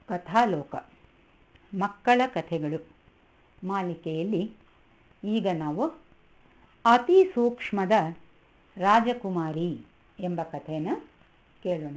ಕಥಾಲೋಕ ಮಕ್ಕಳ ಕಥೆಗಳು ಮಾಲಿಕೆಯಲ್ಲಿ ಈಗ ನಾವು ಅತಿ ಸೂಕ್ಷ್ಮದ ರಾಜಕುಮಾರಿ ಎಂಬ ಕಥೆನ ಕೇಳೋಣ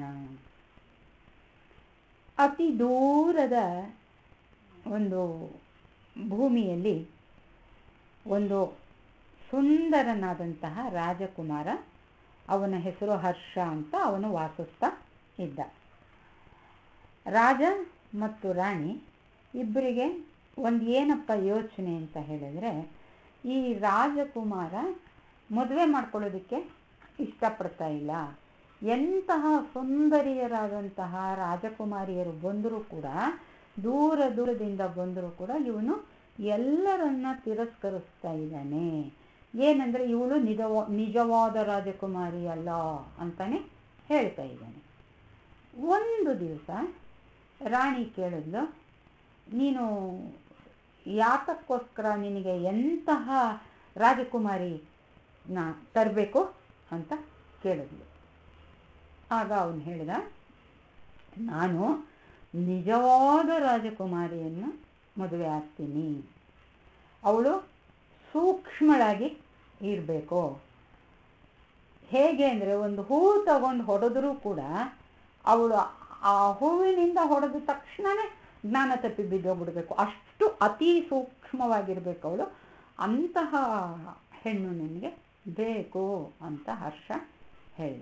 ಅತಿ ದೂರದ ಒಂದು ಭೂಮಿಯಲ್ಲಿ ಒಂದು ಸುಂದರನಾದಂತಹ ರಾಜಕುಮಾರ ಅವನ ಹೆಸರು ಹರ್ಷ ಅಂತ ಅವನು ವಾಸಿಸ್ತಾ ಇದ್ದ ರಾಜ ಮತ್ತು ರಾಣಿ ಇಬ್ಬರಿಗೆ ಒಂದು ಏನಪ್ಪ ಯೋಚನೆ ಅಂತ ಹೇಳಿದ್ರೆ ಈ ರಾಜಕುಮಾರ ಮದುವೆ ಮಾಡ್ಕೊಳ್ಳೋದಕ್ಕೆ ಇಷ್ಟಪಡ್ತಾ ಇಲ್ಲ ಎಂತಹ ಸುಂದರಿಯರಾದಂತಹ ರಾಜಕುಮಾರಿಯರು ಬಂದರೂ ಕೂಡ ದೂರ ದೂರದಿಂದ ಬಂದರೂ ಕೂಡ ಇವನು ಎಲ್ಲರನ್ನ ತಿರಸ್ಕರಿಸ್ತಾ ಇದ್ದಾನೆ ಏನಂದ್ರೆ ಇವಳು ನಿಜವ ನಿಜವಾದ ರಾಜಕುಮಾರಿ ಅಲ್ಲ ಅಂತಾನೆ ಹೇಳ್ತಾ ಇದ್ದಾನೆ ಒಂದು ದಿವಸ ರಾಣಿ ಕೇಳಿದ್ಲು ನೀನು ಯಾತಕ್ಕೋಸ್ಕರ ನಿನಗೆ ಎಂತಹ ರಾಜಕುಮಾರಿನ ತರಬೇಕು ಅಂತ ಕೇಳಿದ್ಲು ಆಗ ಅವನು ಹೇಳಿದ ನಾನು ನಿಜವಾದ ರಾಜಕುಮಾರಿಯನ್ನು ಮದುವೆ ಆಗ್ತೀನಿ ಅವಳು ಸೂಕ್ಷ್ಮಳಾಗಿ ಇರಬೇಕು ಹೇಗೆ ಅಂದರೆ ಒಂದು ಹೂ ತಗೊಂಡು ಹೊಡೆದ್ರೂ ಕೂಡ ಅವಳು ಆ ಹೂವಿನಿಂದ ಹೊಡೆದ ತಕ್ಷಣವೇ ಜ್ಞಾನ ತಪ್ಪಿ ಬಿದ್ದೋಗ್ಬಿಡ್ಬೇಕು ಅಷ್ಟು ಅತಿ ಸೂಕ್ಷ್ಮವಾಗಿರ್ಬೇಕು ಅವಳು ಅಂತಹ ಹೆಣ್ಣು ನನಗೆ ಬೇಕು ಅಂತ ಹರ್ಷ ಹೇಳಿದ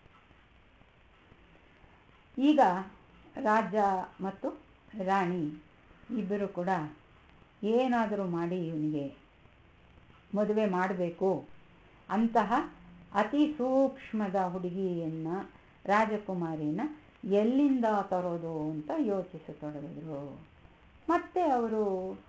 ಈಗ ರಾಜ ಮತ್ತು ರಾಣಿ ಇಬ್ಬರು ಕೂಡ ಏನಾದರೂ ಮಾಡಿ ಇವನಿಗೆ ಮದುವೆ ಮಾಡಬೇಕು ಅಂತಹ ಅತಿ ಸೂಕ್ಷ್ಮದ ಹುಡುಗಿಯನ್ನು ರಾಜಕುಮಾರಿನ ಎಲ್ಲಿಂದ ತರೋದು ಅಂತ ಯೋಚಿಸತೊಡಗಿದ್ರು ಮತ್ತೆ ಅವರು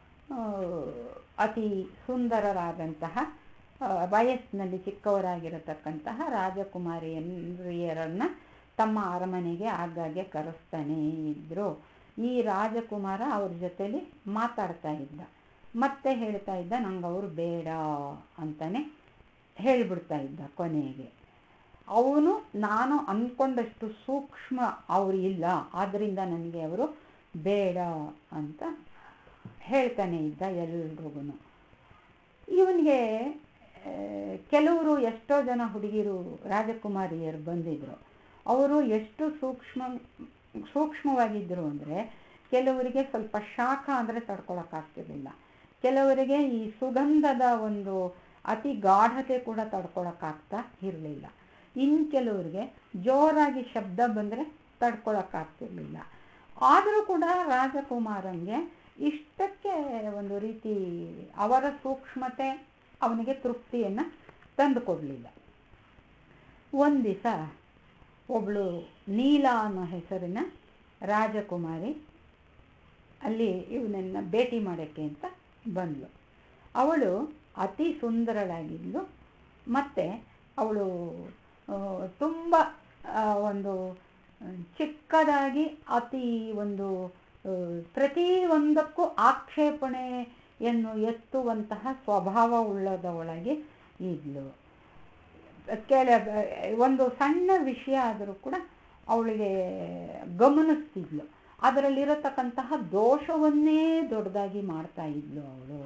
ಅತಿ ಸುಂದರರಾದಂತಹ ವಯಸ್ಸಿನಲ್ಲಿ ಚಿಕ್ಕವರಾಗಿರತಕ್ಕಂತಹ ರಾಜಕುಮಾರಿಯರನ್ನ ತಮ್ಮ ಅರಮನೆಗೆ ಆಗಾಗ್ಗೆ ಕರೆಸ್ತಾನೆ ಇದ್ರು ಈ ರಾಜಕುಮಾರ ಅವ್ರ ಜೊತೆಲಿ ಮಾತಾಡ್ತಾ ಇದ್ದ ಮತ್ತೆ ಹೇಳ್ತಾ ಇದ್ದ ನಂಗೆ ಅವರು ಬೇಡ ಅಂತಾನೆ ಹೇಳಿಬಿಡ್ತಾ ಇದ್ದ ಕೊನೆಗೆ ಅವನು ನಾನು ಅಂದ್ಕೊಂಡಷ್ಟು ಸೂಕ್ಷ್ಮ ಅವರು ಇಲ್ಲ ಆದ್ದರಿಂದ ನನಗೆ ಅವರು ಬೇಡ ಅಂತ ಹೇಳ್ತಾನೆ ಇದ್ದ ಎಲ್ರಿಗೂ ಇವನಿಗೆ ಕೆಲವರು ಎಷ್ಟೋ ಜನ ಹುಡುಗಿರು ರಾಜಕುಮಾರಿಯರು ಬಂದಿದ್ರು ಅವರು ಎಷ್ಟು ಸೂಕ್ಷ್ಮ ಸೂಕ್ಷ್ಮವಾಗಿದ್ದರು ಅಂದರೆ ಕೆಲವರಿಗೆ ಸ್ವಲ್ಪ ಶಾಖ ಅಂದರೆ ತಡ್ಕೊಳಕ್ಕಾಗ್ತಿರ್ಲಿಲ್ಲ ಕೆಲವರಿಗೆ ಈ ಸುಗಂಧದ ಒಂದು ಅತಿ ಗಾಢತೆ ಕೂಡ ತಡ್ಕೊಳಕ್ಕಾಗ್ತಾ ಇರಲಿಲ್ಲ ಇನ್ನು ಕೆಲವರಿಗೆ ಜೋರಾಗಿ ಶಬ್ದ ಬಂದರೆ ತಡ್ಕೊಳಕ್ಕಾಗ್ತಿರ್ಲಿಲ್ಲ ಆದರೂ ಕೂಡ ರಾಜಕುಮಾರನಿಗೆ ಇಷ್ಟಕ್ಕೆ ಒಂದು ರೀತಿ ಅವರ ಸೂಕ್ಷ್ಮತೆ ಅವನಿಗೆ ತೃಪ್ತಿಯನ್ನು ತಂದು ಕೊಡಲಿಲ್ಲ ಒಂದು ದಿವಸ ಒಬ್ಬಳು ನೀಲ ಅನ್ನೋ ಹೆಸರಿನ ರಾಜಕುಮಾರಿ ಅಲ್ಲಿ ಇವನನ್ನು ಭೇಟಿ ಮಾಡೋಕ್ಕೆ ಅಂತ ಬಂದಳು ಅವಳು ಅತಿ ಸುಂದರಳಾಗಿದ್ಲು ಮತ್ತು ಅವಳು ತುಂಬ ಒಂದು ಚಿಕ್ಕದಾಗಿ ಅತಿ ಒಂದು ಪ್ರತಿ ಒಂದಕ್ಕೂ ಆಕ್ಷೇಪಣೆಯನ್ನು ಎತ್ತುವಂತಹ ಸ್ವಭಾವ ಉಳ್ಳದವಳಗೆ ಇದ್ಲು ಕೆಲ ಒಂದು ಸಣ್ಣ ವಿಷಯ ಆದರೂ ಕೂಡ ಅವಳಿಗೆ ಗಮನಿಸ್ತಿದ್ಲು ಅದರಲ್ಲಿರತಕ್ಕಂತಹ ದೋಷವನ್ನೇ ದೊಡ್ಡದಾಗಿ ಮಾಡ್ತಾ ಇದ್ಲು ಅವಳು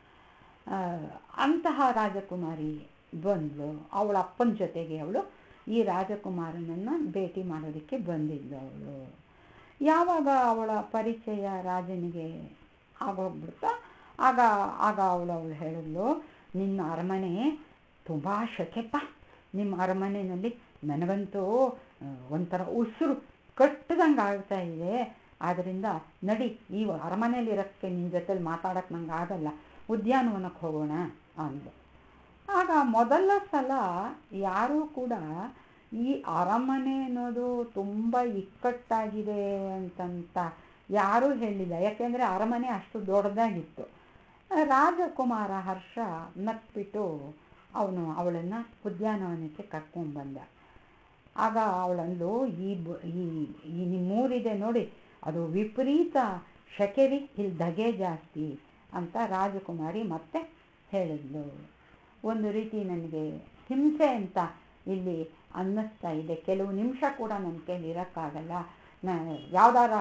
ಅಂತಹ ರಾಜಕುಮಾರಿ ಬಂದ್ಲು ಅವಳ ಅಪ್ಪನ ಜೊತೆಗೆ ಅವಳು ಈ ರಾಜಕುಮಾರನನ್ನು ಭೇಟಿ ಮಾಡೋದಕ್ಕೆ ಬಂದಿದ್ಲು ಅವಳು ಯಾವಾಗ ಅವಳ ಪರಿಚಯ ರಾಜನಿಗೆ ಆಗೋಗ್ಬಿಡ್ತಾ ಆಗ ಆಗ ಅವಳು ಅವಳು ಹೇಳಿದ್ಲು ನಿನ್ನ ಅರಮನೆ ತುಂಬ ಶಕೆಪ್ಪ ನಿಮ್ಮ ಅರಮನೆಯಲ್ಲಿ ನನಗಂತೂ ಒಂಥರ ಉಸಿರು ಕಟ್ಟದಂಗೆ ಆಗ್ತಾ ಇದೆ ಆದ್ದರಿಂದ ನಡಿ ಈ ಅರಮನೆಯಲ್ಲಿ ಇರೋಕ್ಕೆ ನಿನ್ನ ಜೊತೆಲಿ ಮಾತಾಡೋಕ್ಕೆ ನಂಗೆ ಆಗಲ್ಲ ಉದ್ಯಾನವನಕ್ಕೆ ಹೋಗೋಣ ಅಂದು ಆಗ ಮೊದಲ ಸಲ ಯಾರೂ ಕೂಡ ಈ ಅರಮನೆ ಅನ್ನೋದು ತುಂಬ ಇಕ್ಕಟ್ಟಾಗಿದೆ ಅಂತಂತ ಯಾರೂ ಹೇಳಿಲ್ಲ ಯಾಕೆಂದರೆ ಅರಮನೆ ಅಷ್ಟು ದೊಡ್ಡದಾಗಿತ್ತು ರಾಜಕುಮಾರ ಹರ್ಷ ನಕ್ಬಿಟ್ಟು ಅವನು ಅವಳನ್ನು ಉದ್ಯಾನವನಕ್ಕೆ ಕರ್ಕೊಂಡ್ಬಂದ ಆಗ ಅವಳಂದು ಈ ಈ ಈ ನಿಮ್ಮೂರಿದೆ ನೋಡಿ ಅದು ವಿಪರೀತ ಶಕೆರಿ ಇಲ್ಲಿ ಧಗೆ ಜಾಸ್ತಿ ಅಂತ ರಾಜಕುಮಾರಿ ಮತ್ತೆ ಹೇಳಿದ್ಲು ಒಂದು ರೀತಿ ನನಗೆ ಹಿಂಸೆ ಅಂತ ಇಲ್ಲಿ ಅನ್ನಿಸ್ತಾ ಇದೆ ಕೆಲವು ನಿಮಿಷ ಕೂಡ ನನ್ನ ಕೈಲಿ ಇರೋಕ್ಕಾಗಲ್ಲ ನಾ ಯಾವ್ದಾರ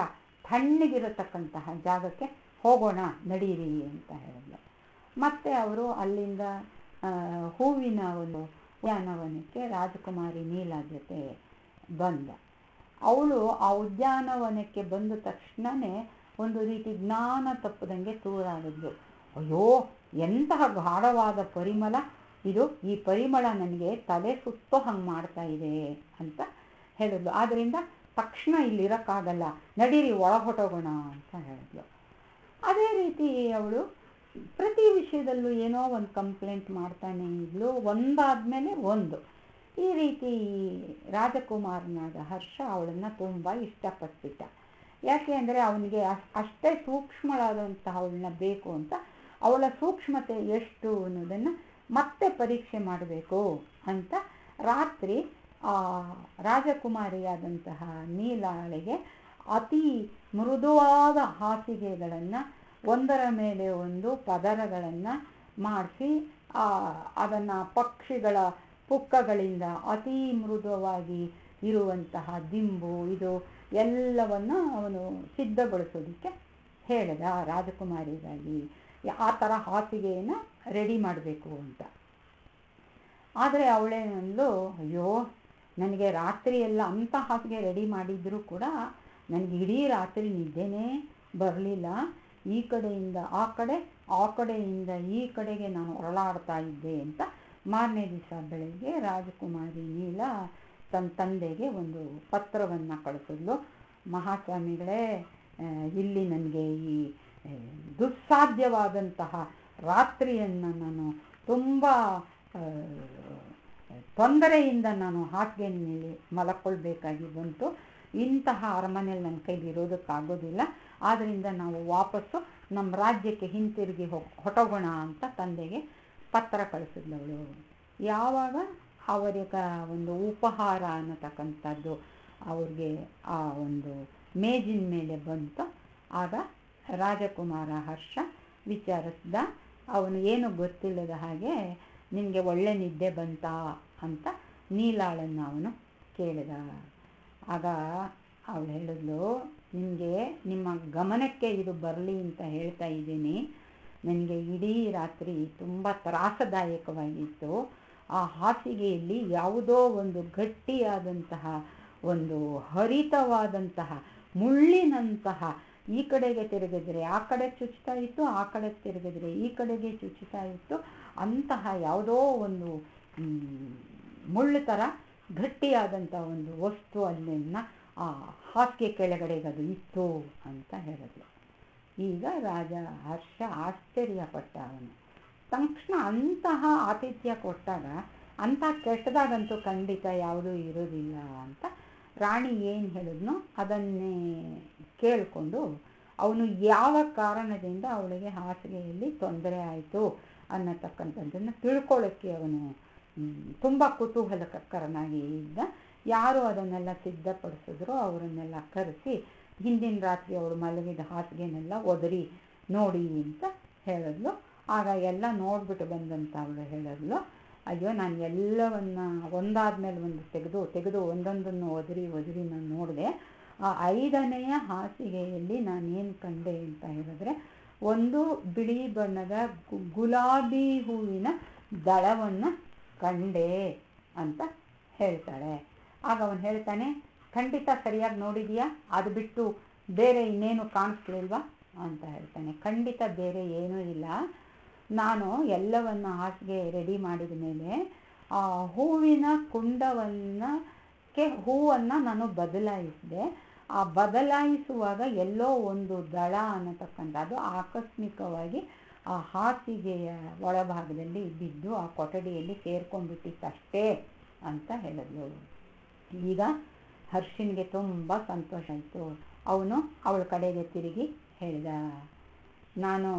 ತಣ್ಣಗಿರತಕ್ಕಂತಹ ಜಾಗಕ್ಕೆ ಹೋಗೋಣ ನಡೀರಿ ಅಂತ ಹೇಳಿದ್ಲು ಮತ್ತೆ ಅವರು ಅಲ್ಲಿಂದ ಹೂವಿನ ಒಂದು ಉದ್ಯಾನವನಕ್ಕೆ ರಾಜಕುಮಾರಿ ನೀಲ ಜೊತೆ ಬಂದ ಅವಳು ಆ ಉದ್ಯಾನವನಕ್ಕೆ ಬಂದ ತಕ್ಷಣವೇ ಒಂದು ರೀತಿ ಜ್ಞಾನ ತಪ್ಪದಂಗೆ ತೂರಾಡಿದ್ಲು ಅಯ್ಯೋ ಎಂತಹ ಗಾಢವಾದ ಪರಿಮಳ ಇದು ಈ ಪರಿಮಳ ನನಗೆ ತಲೆ ಸುತ್ತೋ ಹಂಗೆ ಮಾಡ್ತಾ ಇದೆ ಅಂತ ಹೇಳಿದ್ಲು ಆದ್ದರಿಂದ ತಕ್ಷಣ ಇಲ್ಲಿರೋಕ್ಕಾಗಲ್ಲ ನಡೀರಿ ಒಳ ಹೊಟ್ಟೋಗೋಣ ಅಂತ ಹೇಳಿದ್ಲು ಅದೇ ರೀತಿ ಅವಳು ಪ್ರತಿ ವಿಷಯದಲ್ಲೂ ಏನೋ ಒಂದು ಕಂಪ್ಲೇಂಟ್ ಮಾಡ್ತಾನೆ ಇದ್ಲು ಒಂದಾದ್ಮೇಲೆ ಒಂದು ಈ ರೀತಿ ರಾಜಕುಮಾರನಾದ ಹರ್ಷ ಅವಳನ್ನು ತುಂಬ ಇಷ್ಟಪಟ್ಬಿಟ್ಟ ಯಾಕೆ ಅಂದರೆ ಅವನಿಗೆ ಅಷ್ಟೇ ಸೂಕ್ಷ್ಮಳಾದಂತಹ ಅವಳನ್ನ ಬೇಕು ಅಂತ ಅವಳ ಸೂಕ್ಷ್ಮತೆ ಎಷ್ಟು ಅನ್ನೋದನ್ನು ಮತ್ತೆ ಪರೀಕ್ಷೆ ಮಾಡಬೇಕು ಅಂತ ರಾತ್ರಿ ಆ ರಾಜಕುಮಾರಿಯಾದಂತಹ ನೀಲಾಳಿಗೆ ಅತಿ ಮೃದುವಾದ ಹಾಸಿಗೆಗಳನ್ನು ಒಂದರ ಮೇಲೆ ಒಂದು ಪದರಗಳನ್ನು ಮಾಡಿಸಿ ಅದನ್ನು ಪಕ್ಷಿಗಳ ಪುಕ್ಕಗಳಿಂದ ಅತಿ ಮೃದುವಾಗಿ ಇರುವಂತಹ ದಿಂಬು ಇದು ಎಲ್ಲವನ್ನು ಅವನು ಸಿದ್ಧಗೊಳಿಸೋದಕ್ಕೆ ಹೇಳಿದ ರಾಜಕುಮಾರಿಗಾಗಿ ಆ ಥರ ಹಾಸಿಗೆಯನ್ನು ರೆಡಿ ಮಾಡಬೇಕು ಅಂತ ಆದರೆ ಅವಳೇನಂದ್ಲು ಅಯ್ಯೋ ನನಗೆ ರಾತ್ರಿ ಎಲ್ಲ ಅಂಥ ಹಾಸಿಗೆ ರೆಡಿ ಮಾಡಿದರೂ ಕೂಡ ನನಗೆ ಇಡೀ ರಾತ್ರಿ ನಿದ್ದೆನೇ ಬರಲಿಲ್ಲ ಈ ಕಡೆಯಿಂದ ಆ ಕಡೆ ಆ ಕಡೆಯಿಂದ ಈ ಕಡೆಗೆ ನಾನು ಹೊರಳಾಡ್ತಾ ಇದ್ದೆ ಅಂತ ಮಾರನೇ ದಿವಸ ಬೆಳಗ್ಗೆ ರಾಜಕುಮಾರಿ ನೀಲ ತನ್ನ ತಂದೆಗೆ ಒಂದು ಪತ್ರವನ್ನು ಕಳಿಸಿದ್ಲು ಮಹಾಸ್ವಾಮಿಗಳೇ ಇಲ್ಲಿ ನನಗೆ ಈ ದುಸ್ಸಾಧ್ಯವಾದಂತಹ ರಾತ್ರಿಯನ್ನು ನಾನು ತುಂಬ ತೊಂದರೆಯಿಂದ ನಾನು ಹಾಸಿಗೆ ಮೇಲೆ ಮಲಕ್ಕೊಳ್ಬೇಕಾಗಿ ಬಂತು ಇಂತಹ ಅರಮನೆಯಲ್ಲಿ ನನ್ನ ಕೈಲಿ ಇರೋದಕ್ಕಾಗೋದಿಲ್ಲ ಆದ್ದರಿಂದ ನಾವು ವಾಪಸ್ಸು ನಮ್ಮ ರಾಜ್ಯಕ್ಕೆ ಹಿಂತಿರುಗಿ ಹೋಗಿ ಹೊಟ್ಟೋಗೋಣ ಅಂತ ತಂದೆಗೆ ಪತ್ರ ಕಳಿಸಿದ್ಲವಳು ಯಾವಾಗ ಅವರಿಗ ಒಂದು ಉಪಹಾರ ಅನ್ನತಕ್ಕಂಥದ್ದು ಅವ್ರಿಗೆ ಆ ಒಂದು ಮೇಜಿನ ಮೇಲೆ ಬಂತು ಆಗ ರಾಜಕುಮಾರ ಹರ್ಷ ವಿಚಾರಿಸ್ದ ಅವನು ಏನು ಗೊತ್ತಿಲ್ಲದ ಹಾಗೆ ನಿನಗೆ ಒಳ್ಳೆ ನಿದ್ದೆ ಬಂತಾ ಅಂತ ನೀಲಾಳನ್ನು ಅವನು ಕೇಳಿದ ಆಗ ಅವಳು ಹೇಳಿದ್ಲು ನಿಮಗೆ ನಿಮ್ಮ ಗಮನಕ್ಕೆ ಇದು ಬರಲಿ ಅಂತ ಹೇಳ್ತಾ ಇದ್ದೀನಿ ನನಗೆ ಇಡೀ ರಾತ್ರಿ ತುಂಬ ತ್ರಾಸದಾಯಕವಾಗಿತ್ತು ಆ ಹಾಸಿಗೆಯಲ್ಲಿ ಯಾವುದೋ ಒಂದು ಗಟ್ಟಿಯಾದಂತಹ ಒಂದು ಹರಿತವಾದಂತಹ ಮುಳ್ಳಿನಂತಹ ಈ ಕಡೆಗೆ ತಿರುಗಿದ್ರೆ ಆ ಕಡೆ ಚುಚ್ತಾ ಇತ್ತು ಆ ಕಡೆ ತಿರುಗಿದ್ರೆ ಈ ಕಡೆಗೆ ಚುಚ್ಚುತ್ತಾ ಇತ್ತು ಅಂತಹ ಯಾವುದೋ ಒಂದು ಮುಳ್ಳು ಥರ ಗಟ್ಟಿಯಾದಂಥ ಒಂದು ವಸ್ತು ಅಲ್ಲಿನ ಆ ಹಾಸಿಗೆ ಕೆಳಗಡೆಗೆ ಅದು ಇತ್ತು ಅಂತ ಹೇಳಿದ್ಲು ಈಗ ರಾಜ ಹರ್ಷ ಆಶ್ಚರ್ಯಪಟ್ಟ ಅವನು ತಕ್ಷಣ ಅಂತಹ ಆತಿಥ್ಯ ಕೊಟ್ಟಾಗ ಅಂಥ ಕೆಟ್ಟದಾಗಂತೂ ಖಂಡಿತ ಯಾವುದೂ ಇರೋದಿಲ್ಲ ಅಂತ ರಾಣಿ ಏನು ಹೇಳಿದ್ನೋ ಅದನ್ನೇ ಕೇಳಿಕೊಂಡು ಅವನು ಯಾವ ಕಾರಣದಿಂದ ಅವಳಿಗೆ ಹಾಸಿಗೆಯಲ್ಲಿ ತೊಂದರೆ ಆಯಿತು ಅನ್ನತಕ್ಕಂಥದ್ದನ್ನು ತಿಳ್ಕೊಳ್ಳೋಕ್ಕೆ ಅವನು ತುಂಬ ಕುತೂಹಲಕರನಾಗಿ ಇದ್ದ ಯಾರು ಅದನ್ನೆಲ್ಲ ಸಿದ್ಧಪಡಿಸಿದ್ರು ಅವರನ್ನೆಲ್ಲ ಕರೆಸಿ ಹಿಂದಿನ ರಾತ್ರಿ ಅವಳು ಮಲಗಿದ ಹಾಸಿಗೆನೆಲ್ಲ ಒದರಿ ನೋಡಿ ಅಂತ ಹೇಳಿದ್ಲು ಆಗ ಎಲ್ಲ ನೋಡ್ಬಿಟ್ಟು ಬಂದಂತ ಅವಳು ಹೇಳಿದ್ಲು ಅಯ್ಯೋ ನಾನು ಎಲ್ಲವನ್ನ ಒಂದಾದ್ಮೇಲೆ ಒಂದು ತೆಗೆದು ತೆಗೆದು ಒಂದೊಂದನ್ನು ಒದರಿ ಒದರಿ ನಾನು ನೋಡಿದೆ ಆ ಐದನೆಯ ಹಾಸಿಗೆಯಲ್ಲಿ ನಾನೇನು ಕಂಡೆ ಅಂತ ಹೇಳಿದ್ರೆ ಒಂದು ಬಿಳಿ ಬಣ್ಣದ ಗುಲಾಬಿ ಹೂವಿನ ದಳವನ್ನು ಕಂಡೆ ಅಂತ ಹೇಳ್ತಾಳೆ ಆಗ ಅವನು ಹೇಳ್ತಾನೆ ಖಂಡಿತ ಸರಿಯಾಗಿ ನೋಡಿದೀಯಾ ಅದು ಬಿಟ್ಟು ಬೇರೆ ಇನ್ನೇನು ಕಾಣಿಸ್ಲಿಲ್ವಾ ಅಂತ ಹೇಳ್ತಾನೆ ಖಂಡಿತ ಬೇರೆ ಏನೂ ಇಲ್ಲ ನಾನು ಎಲ್ಲವನ್ನ ಹಾಸಿಗೆ ರೆಡಿ ಮಾಡಿದ ಮೇಲೆ ಆ ಹೂವಿನ ಕುಂಡವನ್ನು ಕೆ ಹೂವನ್ನು ನಾನು ಬದಲಾಯಿಸಿದೆ ಆ ಬದಲಾಯಿಸುವಾಗ ಎಲ್ಲೋ ಒಂದು ದಳ ಅನ್ನತಕ್ಕಂಥದ್ದು ಆಕಸ್ಮಿಕವಾಗಿ ಆ ಹಾಸಿಗೆಯ ಒಳಭಾಗದಲ್ಲಿ ಬಿದ್ದು ಆ ಕೊಠಡಿಯಲ್ಲಿ ಸೇರ್ಕೊಂಡ್ಬಿಟ್ಟಿತ್ತಷ್ಟೇ ಅಂತ ಹೇಳಿದ್ಲು ಈಗ ಹರ್ಷನ್ಗೆ ತುಂಬ ಸಂತೋಷ ಆಯಿತು ಅವನು ಅವಳ ಕಡೆಗೆ ತಿರುಗಿ ಹೇಳಿದ ನಾನು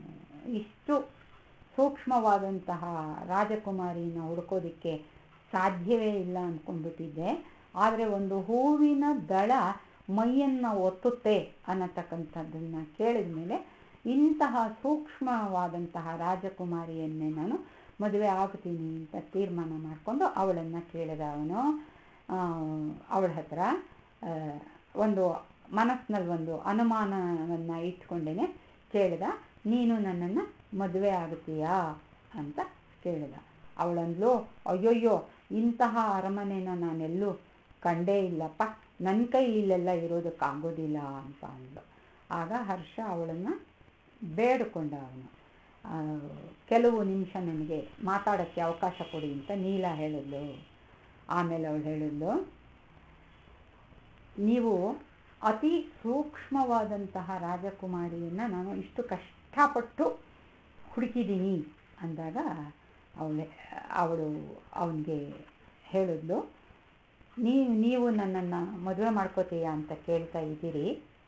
ಇಷ್ಟು ಸೂಕ್ಷ್ಮವಾದಂತಹ ರಾಜಕುಮಾರಿನ ಹುಡ್ಕೋದಿಕ್ಕೆ ಸಾಧ್ಯವೇ ಇಲ್ಲ ಅಂದ್ಕೊಂಡ್ಬಿಟ್ಟಿದ್ದೆ ಆದರೆ ಒಂದು ಹೂವಿನ ದಳ ಮೈಯನ್ನು ಒತ್ತುತ್ತೆ ಅನ್ನತಕ್ಕಂಥದ್ದನ್ನು ಕೇಳಿದ ಮೇಲೆ ಇಂತಹ ಸೂಕ್ಷ್ಮವಾದಂತಹ ರಾಜಕುಮಾರಿಯನ್ನೇ ನಾನು ಮದುವೆ ಆಗ್ತೀನಿ ಅಂತ ತೀರ್ಮಾನ ಮಾಡಿಕೊಂಡು ಅವಳನ್ನು ಕೇಳಿದ ಅವನು ಅವಳ ಹತ್ರ ಒಂದು ಮನಸ್ಸಿನಲ್ಲಿ ಒಂದು ಅನುಮಾನವನ್ನು ಇಟ್ಕೊಂಡೇ ಕೇಳಿದ ನೀನು ನನ್ನನ್ನು ಮದುವೆ ಆಗುತ್ತೀಯಾ ಅಂತ ಕೇಳಿದ ಅವಳಂದ್ಲು ಅಯ್ಯೋಯ್ಯೋ ಇಂತಹ ಅರಮನೆನ ನಾನೆಲ್ಲೂ ಕಂಡೇ ಇಲ್ಲಪ್ಪ ನನ್ನ ಕೈ ಇಲ್ಲೆಲ್ಲ ಇರೋದಕ್ಕಾಗೋದಿಲ್ಲ ಅಂತ ಅಂದ್ಲು ಆಗ ಹರ್ಷ ಅವಳನ್ನು ಬೇಡಿಕೊಂಡ ಅವನು ಕೆಲವು ನಿಮಿಷ ನನಗೆ ಮಾತಾಡೋಕ್ಕೆ ಅವಕಾಶ ಕೊಡಿ ಅಂತ ನೀಲ ಹೇಳಿದ್ಲು ಆಮೇಲೆ ಅವಳು ಹೇಳಿದ್ಲು ನೀವು ಅತಿ ಸೂಕ್ಷ್ಮವಾದಂತಹ ರಾಜಕುಮಾರಿಯನ್ನು ನಾನು ಇಷ್ಟು ಕಷ್ಟಪಟ್ಟು ಹುಡುಕಿದ್ದೀನಿ ಅಂದಾಗ ಅವಳೆ ಅವಳು ಅವನಿಗೆ ಹೇಳಿದ್ಲು ನೀವು ನೀವು ನನ್ನನ್ನು ಮದುವೆ ಮಾಡ್ಕೋತೀಯಾ ಅಂತ ಕೇಳ್ತಾ ಇದ್ದೀರಿ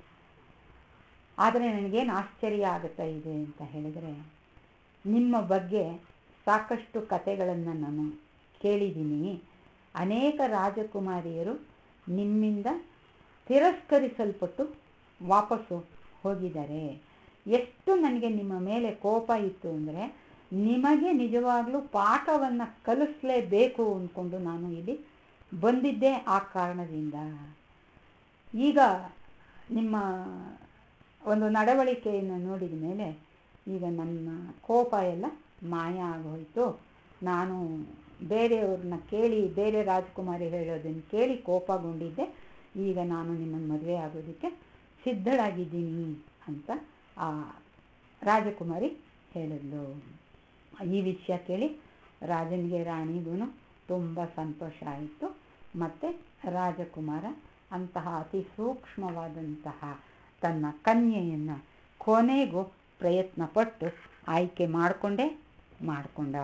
ಆದರೆ ನನಗೇನು ಆಶ್ಚರ್ಯ ಆಗುತ್ತಾ ಇದೆ ಅಂತ ಹೇಳಿದರೆ ನಿಮ್ಮ ಬಗ್ಗೆ ಸಾಕಷ್ಟು ಕತೆಗಳನ್ನು ನಾನು ಕೇಳಿದ್ದೀನಿ ಅನೇಕ ರಾಜಕುಮಾರಿಯರು ನಿಮ್ಮಿಂದ ತಿರಸ್ಕರಿಸಲ್ಪಟ್ಟು ವಾಪಸ್ಸು ಹೋಗಿದ್ದಾರೆ ಎಷ್ಟು ನನಗೆ ನಿಮ್ಮ ಮೇಲೆ ಕೋಪ ಇತ್ತು ಅಂದರೆ ನಿಮಗೆ ನಿಜವಾಗ್ಲೂ ಪಾಠವನ್ನು ಕಲಿಸ್ಲೇಬೇಕು ಅಂದ್ಕೊಂಡು ನಾನು ಇಲ್ಲಿ ಬಂದಿದ್ದೆ ಆ ಕಾರಣದಿಂದ ಈಗ ನಿಮ್ಮ ಒಂದು ನಡವಳಿಕೆಯನ್ನು ನೋಡಿದ ಮೇಲೆ ಈಗ ನನ್ನ ಕೋಪ ಎಲ್ಲ ಮಾಯ ಆಗೋಯ್ತು ನಾನು ಬೇರೆಯವ್ರನ್ನ ಕೇಳಿ ಬೇರೆ ರಾಜಕುಮಾರಿ ಹೇಳೋದನ್ನು ಕೇಳಿ ಕೋಪಗೊಂಡಿದ್ದೆ ಈಗ ನಾನು ನಿಮ್ಮನ್ನು ಮದುವೆ ಆಗೋದಕ್ಕೆ ಸಿದ್ಧಳಾಗಿದ್ದೀನಿ ಅಂತ ಆ ರಾಜಕುಮಾರಿ ಹೇಳಿದ್ಲು ಈ ವಿಷಯ ಕೇಳಿ ರಾಜನಿಗೆ ರಾಣಿಗೂ ತುಂಬ ಸಂತೋಷ ಆಯಿತು ಮತ್ತು ರಾಜಕುಮಾರ ಅಂತಹ ಅತಿ ಸೂಕ್ಷ್ಮವಾದಂತಹ ತನ್ನ ಕನ್ಯೆಯನ್ನು ಕೊನೆಗೂ ಪ್ರಯತ್ನಪಟ್ಟು ಆಯ್ಕೆ ಮಾಡಿಕೊಂಡೇ ಮಾಡಿಕೊಂಡ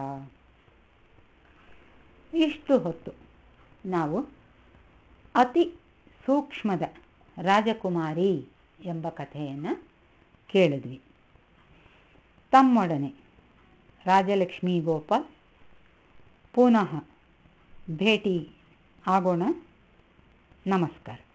ಇಷ್ಟು ಹೊತ್ತು ನಾವು ಅತಿ ಸೂಕ್ಷ್ಮದ ರಾಜಕುಮಾರಿ ಎಂಬ ಕಥೆಯನ್ನು ಕೇಳಿದ್ವಿ ತಮ್ಮೊಡನೆ ರಾಜಲಕ್ಷ್ಮೀ ಗೋಪಾಲ್ ಪುನಃ ಭೇಟಿ ಆಗೋಣ ನಮಸ್ಕಾರ